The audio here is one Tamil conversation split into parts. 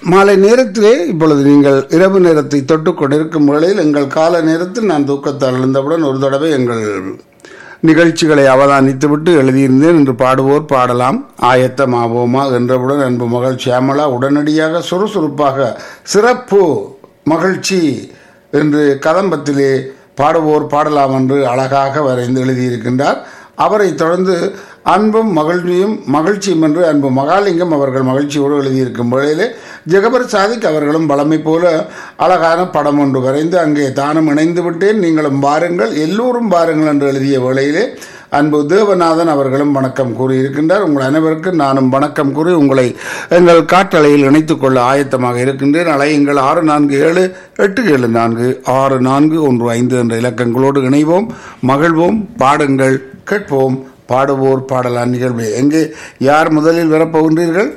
மாலை நேரத்திலே இப்பொழுது நீங்கள் இரவு நேரத்தை தொட்டுக் கொண்டிருக்கும் வேளையில் எங்கள் கால நேரத்தில் நான் தூக்கத்தால் எழுந்தவுடன் ஒரு தடவை எங்கள் நிகழ்ச்சிகளை அவதானித்துவிட்டு எழுதியிருந்தேன் என்று பாடுவோர் பாடலாம் ஆயத்தமாவோமா என்றவுடன் அன்பு மகள் சியாமலா உடனடியாக சுறுசுறுப்பாக சிறப்பு மகிழ்ச்சி என்று கதம்பத்திலே பாடுவோர் பாடலாம் என்று அழகாக வரைந்து எழுதியிருக்கின்றார் அவரை தொடர்ந்து அன்பும் மகிழ்ச்சியும் மகிழ்ச்சியும் என்று அன்பு மகாலிங்கம் அவர்கள் மகிழ்ச்சியோடு எழுதியிருக்கும் வேளையிலே ஜெகபர் சாதிக் அவர்களும் பழமை போல அழகான படம் ஒன்று வரைந்து அங்கே தானும் இணைந்து விட்டேன் நீங்களும் பாருங்கள் எல்லோரும் பாருங்கள் என்று எழுதிய வேளையிலே அன்பு தேவநாதன் அவர்களும் வணக்கம் கூறியிருக்கின்றார் உங்கள் அனைவருக்கும் நானும் வணக்கம் கூறி உங்களை எங்கள் காற்றலையில் இணைத்துக் கொள்ள ஆயத்தமாக இருக்கின்றேன் அலையுங்கள் ஆறு நான்கு ஏழு எட்டு ஏழு நான்கு ஆறு நான்கு ஒன்று ஐந்து என்ற இலக்கங்களோடு இணைவோம் மகிழ்வோம் பாடுங்கள் கேட்போம் பாடுவோர் பாடலாம் நிகழ்வு எங்கே யார் முதலில் வரப்போகின்றீர்கள்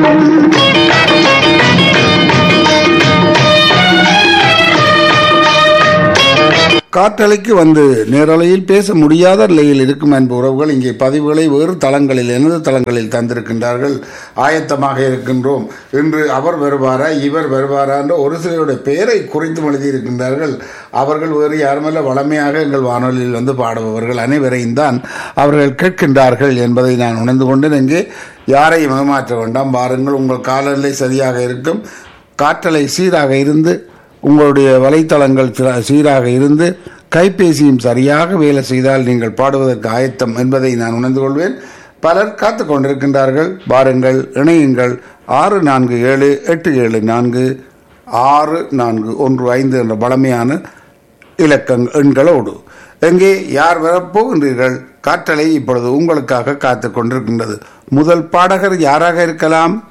காற்றலைக்கு வந்து நேரலையில் பேச முடியாத நிலையில் இருக்கும் அன்பு உறவுகள் இங்கே பதிவுகளை வேறு தளங்களில் எனது தளங்களில் தந்திருக்கின்றார்கள் ஆயத்தமாக இருக்கின்றோம் இன்று அவர் வருவாரா இவர் வருவாரா என்ற ஒரு சிலருடைய பெயரை குறித்து எழுதியிருக்கின்றார்கள் அவர்கள் வேறு யாருமல்ல வளமையாக எங்கள் வானொலியில் வந்து பாடுபவர்கள் அனைவரையும் தான் அவர்கள் கேட்கின்றார்கள் என்பதை நான் உணர்ந்து கொண்டேன் இங்கே யாரையும் ஏமாற்ற வேண்டாம் பாருங்கள் உங்கள் காலநிலை சரியாக இருக்கும் காற்றலை சீராக இருந்து உங்களுடைய வலைத்தளங்கள் சிற- சீராக இருந்து கைபேசியும் சரியாக வேலை செய்தால் நீங்கள் பாடுவதற்கு ஆயத்தம் என்பதை நான் உணர்ந்து கொள்வேன் பலர் காத்து கொண்டிருக்கின்றார்கள் பாருங்கள் இணையுங்கள் ஆறு நான்கு ஏழு எட்டு ஏழு நான்கு ஆறு நான்கு ஒன்று ஐந்து என்ற பழமையான இலக்கங் எண்களோடு எங்கே யார் வரப்போகின்றீர்கள் காற்றலை இப்பொழுது உங்களுக்காக காத்துக் கொண்டிருக்கின்றது முதல் பாடகர் யாராக இருக்கலாம்